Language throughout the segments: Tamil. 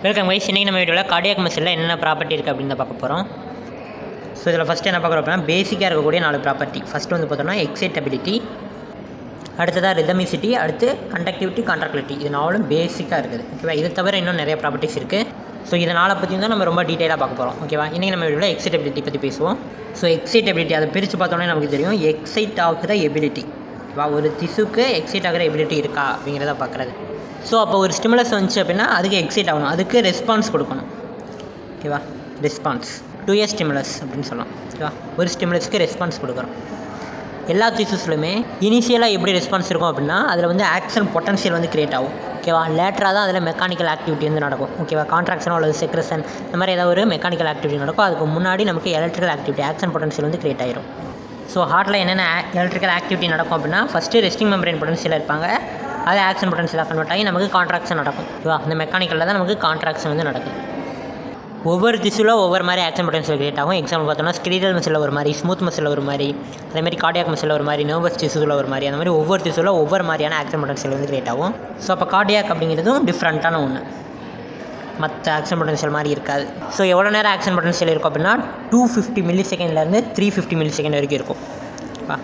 வெல்கம் கைஸ் இன்றைக்கி நம்ம வீடியோவில் கார்டியாக் மசிலில் என்னென்ன ப்ராப்பர்ட்டி இருக்குது அப்படின்னு தான் பார்க்க போகிறோம் ஸோ இதில் ஃபஸ்ட்டு என்ன பார்க்குறோம் அப்படின்னா பேசிக்காக இருக்கக்கூடிய நாலு ப்ராப்பர்ட்டி ஃபஸ்ட்டு வந்து பார்த்தோம்னா எக்ஸைட்டபிலிட்டி அடுத்ததாக ரிதமிசிட்டி அடுத்து கண்டக்டிவிட்டி கான்ட்ராக்டிவிட்டி இது நாலும் பேசிக்காக இருக்குது ஓகேவா இது தவிர இன்னும் நிறைய ப்ராப்பர்ட்டிஸ் இருக்குது ஸோ இதனால் பற்றியும் தான் நம்ம ரொம்ப டீட்டெயிலாக பார்க்க போகிறோம் ஓகேவா இன்றைக்கி நம்ம வீடியோவில் எக்ஸைட்டபிலிட்டி பற்றி பேசுவோம் ஸோ எக்ஸைட்டபிலிட்டி அதை பிரித்து பார்த்தோன்னே நமக்கு தெரியும் எக்ஸைட் ஆகிற எபிலிட்டி வா ஒரு திசுக்கு எக்ஸைட் ஆகிற எபிலிட்டி இருக்கா அப்படிங்கிறத பார்க்குறது ஸோ அப்போ ஒரு ஸ்டிமுலஸ் வந்துச்சு அப்படின்னா அதுக்கு எக்ஸைட் ஆகணும் அதுக்கு ரெஸ்பான்ஸ் கொடுக்கணும் ஓகேவா ரெஸ்பான்ஸ் டூ இயர் ஸ்டிமுலஸ் அப்படின்னு சொல்லலாம் ஓகேவா ஒரு ஸ்டிமுலஸ்க்கு ரெஸ்பான்ஸ் கொடுக்குறோம் எல்லா திசூஸ்லையுமே இனிஷியலாக எப்படி ரெஸ்பான்ஸ் இருக்கும் அப்படின்னா அதில் வந்து ஆக்ஷன் பொட்டன்ஷியல் வந்து கிரியேட் ஆகும் ஓகேவா லேட்டராக தான் அதில் மெக்கானிக்கல் ஆக்டிவிட்டி வந்து நடக்கும் ஓகேவா கான்ட்ராக்ஷனோ அல்லது செக்ரஷன் இந்த மாதிரி ஏதாவது ஒரு மெக்கானிக்கல் ஆக்டிவிட்டி நடக்கும் அதுக்கு முன்னாடி நமக்கு எலக்ட்ரிக்கல் ஆக்டிவிட்டி ஆக்ஷன் பொட்டன்ஷியல் வந்து கிரியேட் ஆயிரும் ஸோ ஹார்ட்டில் என்னென்ன எலக்ட்ரிக்கல் ஆக்டிவிட்டி நடக்கும் அப்படின்னா ஃபஸ்ட்டு ரெஸ்டிங் மெம்பரேன் பொட்டன்ஷியல் இருப்பாங்க அது ஆக்ஷன் பொட்டன்ஷியலாக கன்வெர்ட் ஆகி நமக்கு கான்ட்ராக்ஷன் நடக்கும் ஓகேவா அந்த மெக்கானிக்கலில் தான் நமக்கு கான்ட்ராக்ஷன் வந்து நடக்கும் ஒவ்வொரு திசுவில் ஒவ்வொரு மாதிரி ஆக்ஷன் பொட்டன்ஷியல் கிரியேட் ஆகும் எக்ஸாம்பிள் பார்த்தோம்னா ஸ்கிரீடல் மசில் ஒரு மாதிரி ஸ்மூத் மசில் ஒரு மாதிரி அதே மாதிரி கார்டியாக் மசில் ஒரு மாதிரி நர்வஸ் திசுவில் ஒரு மாதிரி அந்த மாதிரி ஒவ்வொரு திசுவில் ஒவ்வொரு மாதிரியான ஆக்ஷன் பொட்டன்ஷியல் வந்து கிரியேட் ஆகும் ஸோ அப்போ கார்டியாக் அப்படிங்கிறதும் டிஃப்ரெண்ட்டான ஒன்று மற்ற ஆக்ஷன் பொட்டன்ஷியல் மாதிரி இருக்காது ஸோ எவ்வளோ நேரம் ஆக்ஷன் பொட்டன்ஷியல் இருக்கும் அப்படின்னா டூ ஃபிஃப்டி மில்லி செகண்ட்லேருந்து த்ரீ ஃபிஃப்டி மில்லி செகண்ட் வரைக்கும் இருக்கும் வா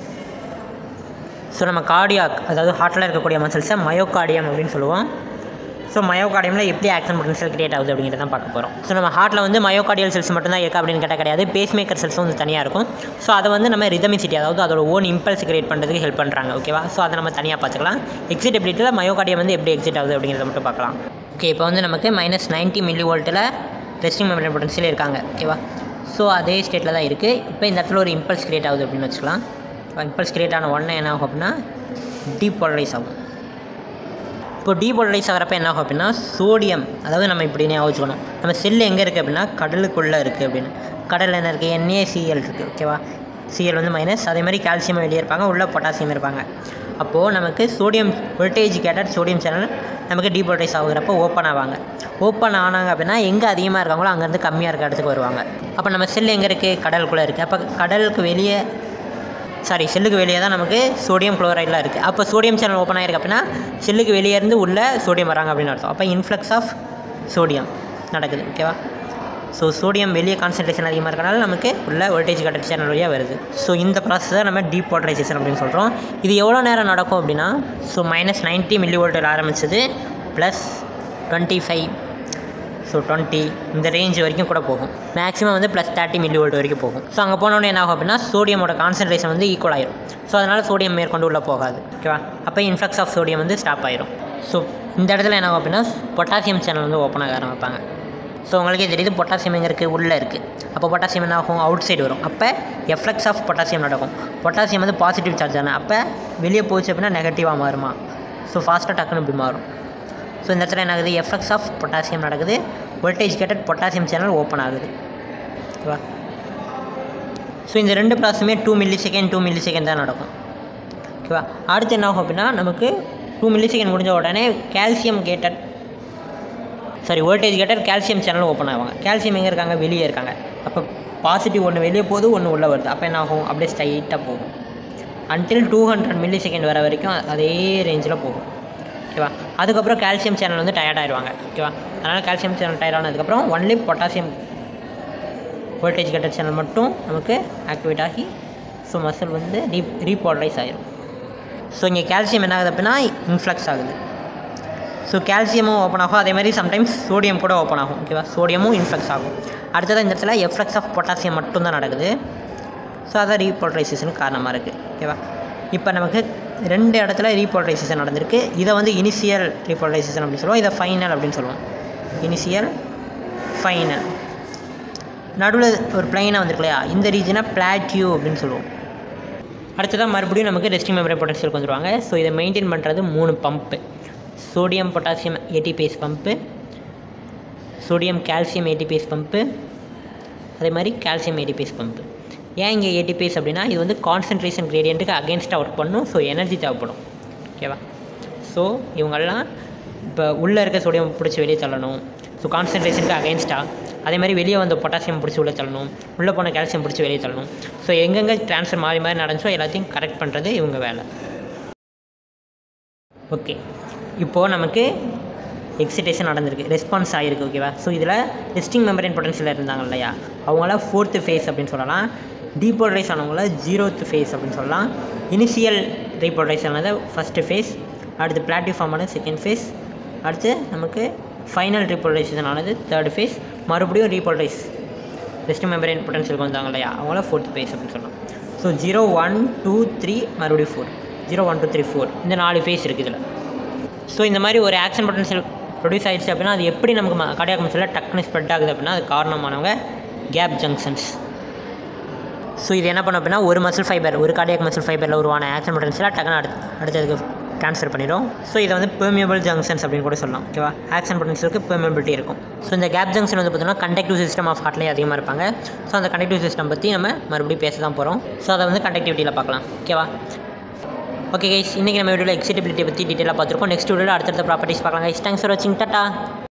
ஸோ நம்ம கார்டியாக் அதாவது ஹார்ட்டில் இருக்கக்கூடிய மசில்ஸை மயோகார்டியம் அப்படின்னு சொல்லுவோம் ஸோ மயோகார்டியமில் எப்படி ஆக்ஷன் பொட்டன்ஷியல் கிரியேட் ஆகுது அப்படிங்கிறத தான் பார்க்க போகிறோம் ஸோ நம்ம ஹார்ட்டில் வந்து மயோகார்டியல் செல்ஸ் மட்டும் தான் இருக்கா அப்படின்னு கேட்டால் கிடையாது பேஸ் மேக்கர் செல்ஸும் வந்து தனியாக இருக்கும் ஸோ அதை வந்து நம்ம ரிதமிசிட்டி அதாவது அதோட ஓன் இம்பல்ஸ் கிரியேட் பண்ணுறதுக்கு ஹெல்ப் பண்ணுறாங்க ஓகேவா ஸோ அதை நம்ம தனியாக பார்த்துக்கலாம் எக்ஸிட்டபிலிட்டியில் மயோகார்டியம் வந்து எப்படி எக்ஸிட் ஆகுது அப்படிங்கிறத மட்டும் பார்க்கலாம் ஓகே இப்போ வந்து நமக்கு மைனஸ் நைன்ட்டி மில்லி வோல்ட்டில் ரெஸ்டிங் மெமரி பொட்டன்ஷியல் இருக்காங்க ஓகேவா ஸோ அதே ஸ்டேட்டில் தான் இருக்குது இப்போ இந்த இடத்துல ஒரு இம்பல்ஸ் கிரியேட் ஆகுது அப்படின்னு வச்சுக்கலாம் இம்பல்ஸ் கிரியேட் ஆன உடனே என்ன ஆகும் அப்படின்னா டீபோலரைஸ் ஆகும் இப்போ டீபோலரைஸ் ஆகிறப்ப என்ன ஆகும் அப்படின்னா சோடியம் அதாவது நம்ம இப்படி ஞாபகம் வச்சுக்கணும் நம்ம செல் எங்கே இருக்குது அப்படின்னா கடலுக்குள்ளே இருக்குது அப்படின்னு கடலில் என்ன இருக்குது என்ஏசிஎல் இருக்குது ஓகேவா சிஎல் வந்து மைனஸ் அதே மாதிரி கால்சியம் வெளியே இருப்பாங்க உள்ள பொட்டாசியம் இருப்பாங்க அப்போது நமக்கு sodium voltage gated sodium channel நமக்கு டீபோலரைஸ் ஆகுறப்போ ஓப்பன் ஆவாங்க ஓப்பன் ஆனாங்க அப்படின்னா எங்கே அதிகமாக இருக்காங்களோ அங்கேருந்து கம்மியாக இருக்க இடத்துக்கு வருவாங்க அப்போ நம்ம செல் எங்கே இருக்குது கடலுக்குள்ளே இருக்குது அப்போ கடலுக்கு வெளியே சாரி செல்லுக்கு வெளியே தான் நமக்கு சோடியம் குளோரைட்லாம் இருக்குது அப்போ சோடியம் சேனல் ஓப்பன் ஆகிருக்கு அப்படின்னா செல்லுக்கு வெளியே இருந்து உள்ளே சோடியம் வராங்க அப்படின்னு அர்த்தம் அப்போ இன்ஃப்ளக்ஸ் ஆஃப் சோடியம் நடக்குது ஓகேவா ஸோ சோடியம் வெளியே கான்சன்ட்ரேஷன் அதிகமாக இருக்கனால நமக்கு உள்ள வோல்டேஜ் கட்டர் சேனல் வழியாக வருது ஸோ இந்த ப்ராசஸ் தான் நம்ம டீபோலரைசேஷன் அப்படின்னு சொல்கிறோம் இது எவ்வளோ நேரம் நடக்கும் அப்படின்னா ஸோ மைனஸ் நைன்ட்டி மில்லி வோல்ட்டில் ஆரம்பிச்சது plus twenty five so twenty இந்த ரேஞ்ச் வரைக்கும் கூட போகும் மேக்ஸிமம் வந்து ப்ளஸ் தேர்ட்டி மில்லி வோல்ட் வரைக்கும் போகும் ஸோ அங்கே போனோடனே என்ன ஆகும் அப்படின்னா சோடியமோட கான்சன்ட்ரேஷன் வந்து ஈக்குவல் ஆயிரும் ஸோ அதனால் சோடியம் மேற்கொண்டு உள்ளே போகாது ஓகேவா அப்போ இன்ஃப்ளக்ஸ் ஆஃப் சோடியம் வந்து ஸ்டாப் ஆயிரும் ஸோ இந்த இடத்துல என்ன ஆகும் அப்படின்னா பொட்டாசியம் சேனல் வந்து ஓப்பன் ஆக ஆரம்பிப்பாங்க ஸோ உங்களுக்கே தெரியுது பொட்டாசியம் எங்கே இருக்குது உள்ளே இருக்குது அப்போ பொட்டாசியம் என்ன ஆகும் அவுட் சைடு வரும் அப்போ எஃப்ளக்ஸ் ஆஃப் பொட்டாசியம் நடக்கும் பொட்டாசியம் வந்து பாசிட்டிவ் சார்ஜ் தானே அப்போ வெளியே போச்சு அப்படின்னா நெகட்டிவாக மாறுமா ஸோ ஃபாஸ்ட்டாக டக்குன்னு இப்படி மாறும் ஸோ இந்த இடத்துல என்ன ஆகுது எஃப்ளக்ஸ் ஆஃப் பொட்டாசியம் நடக்குது voltage gated potassium channel open ஆகுது ஓகேவா ஸோ இந்த ரெண்டு ப்ராசஸுமே two millisecond two millisecond தான் நடக்கும் ஓகேவா அடுத்து என்ன ஆகும் அப்படின்னா நமக்கு டூ மில்லி செகண்ட் முடிஞ்ச உடனே calcium gated sorry voltage gated calcium channel open ஆவாங்க கால்சியம் எங்கே இருக்காங்க வெளியே இருக்காங்க அப்போ பாசிட்டிவ் ஒன்று வெளியே போகுது ஒன்று உள்ளே வருது அப்போ என்ன ஆகும் அப்படியே ஸ்ட்ரைட்டாக போகும் until two hundred millisecond வர வரைக்கும் அதே ரேஞ்சில் போகும் ஓகேவா அதுக்கப்புறம் கால்சியம் சேனல் வந்து டயர்ட் ஆயிடுவாங்க ஓகேவா அதனால் கால்சியம் சேனல் டயர்ட் ஆனதுக்கப்புறம் only potassium voltage gated channel மட்டும் நமக்கு ஆக்டிவேட் ஆகி ஸோ மசில் வந்து ரீ ரீபோலரைஸ் ஆகிரும் ஸோ இங்கே கால்சியம் என்ன ஆகுது அப்படின்னா இன்ஃப்ளக்ஸ் ஆகுது ஸோ கால்சியமும் ஓப்பன் ஆகும் அதே மாதிரி சம்டைம்ஸ் சோடியம் கூட ஓப்பன் ஆகும் ஓகேவா சோடியமும் இன்ஃப்ளக்ஸ் ஆகும் அடுத்தது இந்த இடத்துல எஃப்ளக்ஸ் ஆஃப் பொட்டாசியம் மட்டும்தான் நடக்குது ஸோ அதான் ரீபோலரைசேஷனுக்கு காரணமாக இருக்குது ஓகேவா இப்போ நமக்கு ரெண்டு இடத்துல ரீபோலரைசேஷன் நடந்திருக்கு இதை வந்து இனிஷியல் ரீபோலரைசேஷன் அப்படின்னு சொல்லுவோம் இதை ஃபைனல் அப்படின்னு சொல்லுவோம் இனிஷியல் ஃபைனல் நடுவில் ஒரு பிளைனாக வந்திருக்கு இல்லையா இந்த ரீஜனை பிளாட்யூ அப்படின்னு சொல்லுவோம் அடுத்ததாக மறுபடியும் நமக்கு ரெஸ்டிங் மெமரி பொட்டன்ஷியலுக்கு வந்துடுவாங்க ஸோ இதை மெயின்டைன் பண்ணுறது மூணு pump sodium potassium ATPase pump sodium calcium ATPase pump அதே மாதிரி கால்சியம் ஏடிபிஎஸ் பம்ப்பு ஏன் இங்கே ஏடிபிஎஸ் அப்படின்னா இது வந்து கான்சன்ட்ரேஷன் கிரேடியண்ட்டுக்கு அகேன்ஸ்டாக ஒர்க் பண்ணும் ஸோ எனர்ஜி தேவைப்படும் ஓகேவா ஸோ இவங்கெல்லாம் இப்போ உள்ளே இருக்க சோடியம் பிடிச்சி வெளியே தள்ளணும் ஸோ கான்சன்ட்ரேஷனுக்கு அகேன்ஸ்டாக அதே மாதிரி வெளியே வந்த பொட்டாசியம் பிடிச்சி உள்ளே தள்ளணும் உள்ளே போன கால்சியம் பிடிச்சி வெளியே தள்ளணும் ஸோ எங்கெங்கே ட்ரான்ஸ்ஃபர் மாறி மாறி நடந்துச்சோ எல்லாத்தையும் கரெக்ட் பண்ணுறது இவங்க வேலை ஓகே இப்போது நமக்கு எக்ஸிடேஷன் நடந்திருக்கு ரெஸ்பான்ஸ் ஆகிருக்கு ஓகேவா ஸோ இதில் ரெஸ்டிங் மெம்பரின் பொட்டன்ஷியல் இருந்தாங்க இல்லையா அவங்கள ஃபோர்த்து ஃபேஸ் அப்படின்னு சொல்லலாம் டீபோலரைஸ் ஆனவங்கள ஜீரோத்து ஃபேஸ் அப்படின்னு சொல்லலாம் இனிஷியல் ரீபோலரைஸ் ஆனது ஃபஸ்ட்டு ஃபேஸ் அடுத்து பிளாட்டிஃபார்ம் ஆனது செகண்ட் ஃபேஸ் அடுத்து நமக்கு ஃபைனல் ரீபோலரைசேஷன் ஆனது தேர்ட் ஃபேஸ் மறுபடியும் ரீபோலரைஸ் ரெஸ்டிங் மெம்பரின் பொட்டன்ஷியலுக்கு வந்தாங்க இல்லையா அவங்கள ஃபோர்த் ஃபேஸ் அப்படின்னு சொல்லலாம் so zero one two three மறுபடியும் four zero one two three four இந்த நாலு ஃபேஸ் இருக்குது இதில் ஸோ இந்த மாதிரி ஒரு ஆக்ஷன் பொட்டன்ஷியல் ப்ரொடியூஸ் ஆயிடுச்சு அப்படின்னா அது எப்படி நமக்கு கார்டியாக் மசிலில் டக்குன்னு ஸ்ப்ரெட் ஆகுது அப்படின்னா அது காரணமானவங்க கேப் ஜங்ஷன்ஸ் ஸோ இது என்ன பண்ணும் அப்படின்னா ஒரு மசில் ஃபைபர் ஒரு கார்டியாக் மசில் ஃபைபரில் உருவான ஆக்ஷன் பொட்டன்ஷியலாக டக்குன்னு அடுத்து அடுத்ததுக்கு ட்ரான்ஸ்ஃபர் பண்ணிடும் ஸோ இதை வந்து பெர்மியபிள் ஜங்ஷன்ஸ் அப்படின்னு கூட சொல்லலாம் ஓகேவா ஆக்ஷன் பொட்டன்ஷியலுக்கு பெர்மியபிலிட்டி இருக்கும் ஸோ இந்த கேப் ஜங்ஷன் வந்து பார்த்தீங்கன்னா கண்டக்டிவ் சிஸ்டம் ஆஃப் ஹார்ட்லேயே அதிகமாக இருப்பாங்க ஸோ அந்த கண்டக்டிவ் சிஸ்டம் பற்றி நம்ம மறுபடியும் பேச தான் போகிறோம் ஸோ அதை வந்து கண்டக்டிவிட்டியில் பார்க்கலாம் ஓகேவா ஓகே கைஸ் இன்றைக்கி நம்ம வீடியோவில் எக்ஸிட்டபிலிட்டி பற்றி டீட்டெயிலாக பார்த்துருக்கோம் நெக்ஸ்ட் வீடியோவில் அடுத்தடுத்த ப்ராப்பர்ட்டிஸ் பார்க்கலாம் கைஸ் தேங்க்ஸ் ஃபார் வாட்சிங் டாட்டா